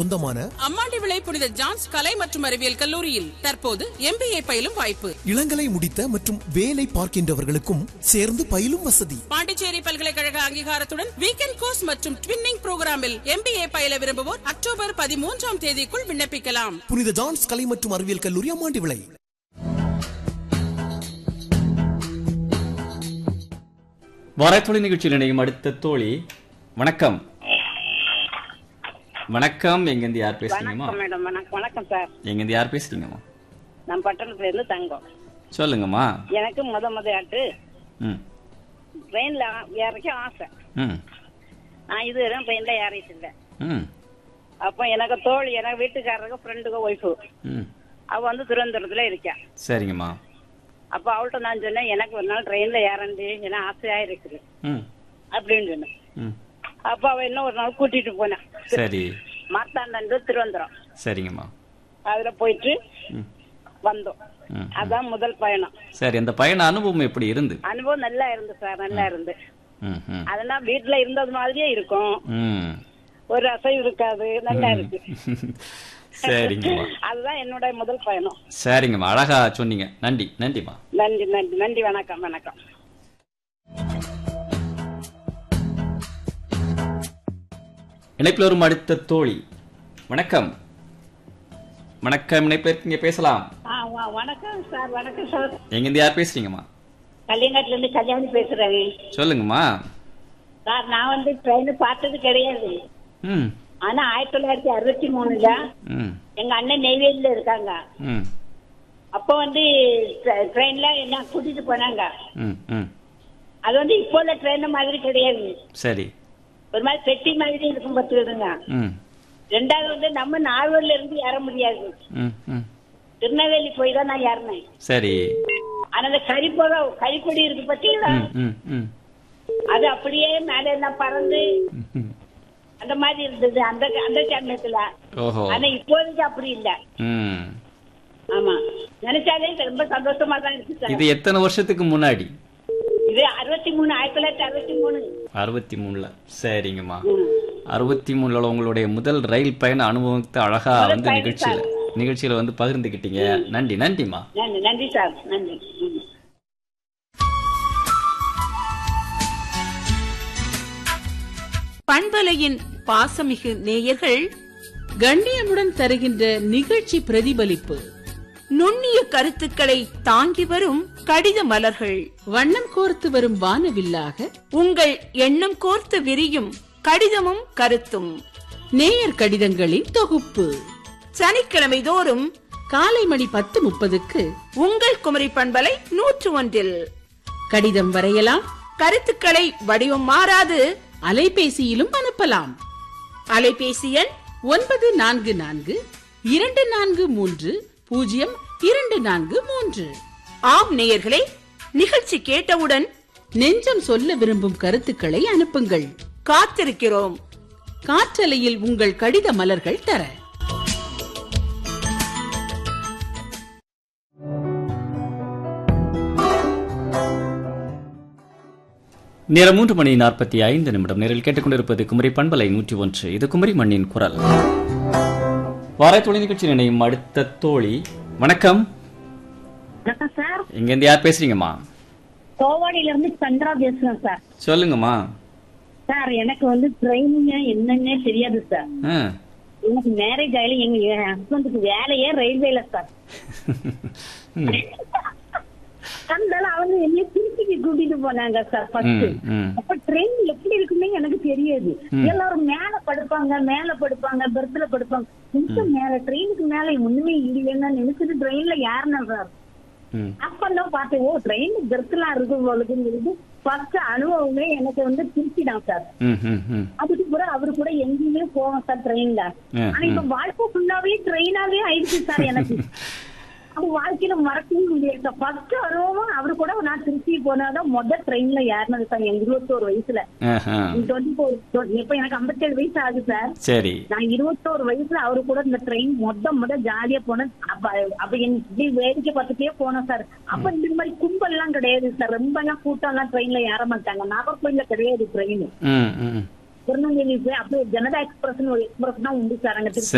சொந்தமான அம்மாண்டி விளை புனித ஜான்ஸ் கலை மற்றும் அறிவியல் கல்லூரியில் தற்போது எம்பிஏ பயிலும் வாய்ப்பு இளங்கலை முடித்த மற்றும் வேலை பார்க்கின்றவர்களுக்கும் சேர்ந்து பயிலும் வசதி பாண்டிச்சேரி பல்கலைக்கழக அங்கீகாரத்துடன் வீக்கெண்ட் கோர்ஸ் மற்றும் ட்வின்னிங் புரோகிராமில் எம்பிஏ பயில விரும்புவோர் அக்டோபர் பதிமூன்றாம் தேதிக்குள் விண்ணப்பிக்கலாம் புனித ஜான்ஸ் கலை மற்றும் அறிவியல் கல்லூரி அம்மாண்டி விளை வரைத்தொழி நிகழ்ச்சியில் இணையும் அடுத்த தோழி வணக்கம் வணக்கம் எங்கிருந்து யார் பேசுறீங்கம்மா வணக்கம் மேடம் வணக்கம் வணக்கம் சார் எங்கிருந்து யார் பேசுறீங்கம்மா நான் பட்டணத்துல இருந்து தங்கம் சொல்லுங்கம்மா எனக்கு முத முத ஆட்டு ம் ட்ரெயின்ல ஏறக்கும் ஆசை ம் நான் இது வரையும் ட்ரெயின்ல ஏறிட்டு இல்லை ம் அப்போ எனக்கு தோழி எனக்கு வீட்டுக்காரருக்கு ஃப்ரெண்டுக்கு ஒய்ஃபு ம் அவ வந்து திருவனந்தபுரத்துல இருக்கா சரிங்கம்மா அப்போ அவள்கிட்ட நான் சொன்னேன் எனக்கு ஒரு நாள் ட்ரெயின்ல ஏறண்டி ஏன்னா ஆசையா இருக்குது ம் அப்படின்னு சொன்னேன் ம் அப்போ அவ இன்னும் ஒரு நாள் கூட்டிட்டு போனேன் சரி மார்த்தாண்டந்து திருவனந்தபுரம் சரிங்கம்மா அதுல போயிட்டு ம் வந்தோம் ம் அதான் முதல் பயணம் சரி அந்த பயண அனுபவம் எப்படி இருந்து அனுபவம் நல்லா இருந்து சார் நல்லா இருந்து ம் ம் அதெல்லாம் வீட்டுல இருந்தது மாதிரியே இருக்கும் ம் ஒரு அசைவு இருக்காது நல்லா இருக்கு சரிங்கம்மா அதுதான் என்னோட முதல் பயணம் சரிங்கம்மா அழகா சொன்னீங்க நன்றி நன்றிம்மா நன்றி நன்றி நன்றி வணக்கம் வணக்கம் இணைப்பில் வரும் அடுத்த தோழி வணக்கம் வணக்கம் இணைப்பில் இருக்கீங்க பேசலாம் ஆ, வ- வணக்கம் சார் வணக்கம் சார் எங்கிருந்து யார் பேசுறீங்கம்மா கல்யாணத்துல இருந்து கல்யாணி பேசுறேன் சொல்லுங்கம்மா சார் நான் வந்து ட்ரெயின் பார்த்தது கிடையாது ம் ஆனா ஆயிரத்தி தொள்ளாயிரத்தி அறுபத்தி மூணுல ம் எங்க அண்ணன் நெய்வேலியில இருக்காங்க ம் அப்போ வந்து ட்ரெயின்ல என்ன கூட்டிட்டு போனாங்க ம் ம் அது வந்து இப்போ உள்ள ட்ரெயின் மாதிரி கிடையாது சரி ஒரு மாதிரி பெட்டி மாதிரி இருக்கும் பார்த்துக்கிடுங்க ம் ரெண்டாவது வந்து நம்ம நாகூர்ல இருந்து ஏற முடியாது ம் ம் திருநெல்வேலி போய் தான் நான் ஏறினேன் சரி ஆனா அந்த கரிப்பொட கரிப்பொடி இருக்கு பார்த்தீங்களா ம் ம் ம் அது அப்படியே மேல எல்லாம் பறந்து ம். அந்த மாதிரி இருந்தது அந்த அந்த சமயத்துல ஓஹோ ஆனா இப்போதைக்கு அப்படி இல்ல ம் ஆமா நினைச்சாலே ரொம்ப சந்தோஷமா தான் இருக்கு சார் இது எத்தனை வருஷத்துக்கு முன்னாடி இது அறுபத்தி மூணு ஆயிரத்தி தொள்ளாயிரத்தி அறுபத்தி மூணு அறுபத்தி மூணுல சரிங்கம்மா அறுபத்தி மூணுல உங்களுடைய முதல் ரயில் பயண அனுபவத்தை அழகா முதல் வந்து பயணம் நிகழ்ச்சியில நிகழ்ச்சியில வந்து பகிர்ந்துக்கிட்டீங்க நன்றி நன்றிம்மா நன்றி நன்றி சார் நன்றி ம். பண்பலையின் பாசமிகு நேயர்கள் கண்ணியமுடன் தருகின்ற நிகழ்ச்சி பிரதிபலிப்பு நுண்ணிய கருத்துக்களை தாங்கி வரும் கடித மலர்கள் வண்ணம் கோர்த்து வரும் வானவில்லாக உங்கள் எண்ணம் கோர்த்து விரியும் கடிதமும் கருத்தும் நேயர் கடிதங்களின் தொகுப்பு சனிக்கிழமை தோறும் காலை மணி பத்து முப்பதுக்கு உங்கள் குமரி பண்பலை நூற்று ஒன்றில் கடிதம் வரையலாம் கருத்துக்களை வடிவம் மாறாது அலைபேசியிலும் அனுப்பலாம் அலைபேசி எண் ஒன்பது நான்கு நான்கு இரண்டு நான்கு மூன்று பூஜ்ஜியம் இரண்டு நான்கு மூன்று ஆம் நேயர்களே நிகழ்ச்சி கேட்டவுடன் நெஞ்சம் சொல்ல விரும்பும் கருத்துக்களை அனுப்புங்கள் காத்திருக்கிறோம் காற்றலையில் உங்கள் கடித மலர்கள் தர நேரம் மூன்று மணி நாற்பத்தி ஐந்து நிமிடம் நேரில் கேட்டுக்கொண்டிருப்பது குமரி பண்பலை நூற்றி ஒன்று இது குமரி மண்ணின் குரல் வாரத்தொழி நிகழ்ச்சியில் இணையும் அடுத்த தோழி வணக்கம் வணக்கம் சார் இங்கேருந்து யார் பேசுறீங்கம்மா கோவாடியில இருந்து சந்திரா பேசுறேன் சார் சொல்லுங்கம்மா சார் எனக்கு வந்து ட்ரெயினுங்க என்னன்னே தெரியாது சார் ஆ. எனக்கு மேரேஜ் ஆகல எங்க ஹஸ்பண்டுக்கு வேலையே ரயில்வேல சார் ம், அதனால அவங்க என்னைய திருச்சிக்கு கூட்டிட்டு போனாங்க சார் ஃபர்ஸ்ட் ம், ம். அப்ப ட்ரெயின் எப்படி இருக்குமே எனக்கு தெரியாது எல்லாரும் மேல படுப்பாங்க மேல படுப்பாங்க பெர்த்ல படுப்பாங்க கொஞ்சம் மேல ட்ரெயினுக்கு மேல ஒண்ணுமே இல்லைன்னா நினைச்சிட்டு ட்ரெயின்ல ஏறினேன் சார் ம். அப்பதான் பார்த்தேன் ஓ ட்ரெயின் பெர்த்லாம் இருக்கு போலுக்குங்கிறது ஃபர்ஸ்ட் அனுபவமே எனக்கு வந்து திருச்சி தான் சார் ம், ம், ம். அதுக்கு கூட அவரு கூட எங்கேயுமே போவோம் சார் ட்ரெயின்ல ம், ஆனா இப்ப வாழ்க்கை ஃபுல்லாவே ட்ரெயினாவே ஆயிடுச்சு சார் எனக்கு அது வாழ்க்கையில மறக்கவே முடியாது சார் ஃபர்ஸ்ட் அனுபவம் அவரு கூட நான் திருச்சி போனாதான் முதல் ட்ரெயின்ல ஏறினது சார் எங்க இருபத்தோரு வயசுல ஆஹா. டுவெண்ட்டி ஃபோர் இப்ப எனக்கு ஐம்பத்தேழு வயசு ஆகுது சார் சரி நான் இருபத்தோரு வயசுல அவரு கூட இந்த ட்ரெயின் மொத்த முத ஜாலியா போனேன் அப்ப அப்ப என் இப்படி வேடிக்கை பார்த்துட்டே போனோம் சார் அப்ப இந்த மாதிரி கும்பல் எல்லாம் கிடையாது சார் ரொம்ப எல்லாம் கூட்டம் எல்லாம் ட்ரெயின்ல ஏற மாட்டாங்க நாகர்கோயில்ல கிடையாது ட்ரெயின் ம் ம் திருநெல்வேலி போய் அப்படியே ஜனதா எக்ஸ்பிரஸ் ஒரு எக்ஸ்பிரஸ் தான் உண்டு சார் அங்க திருச்சி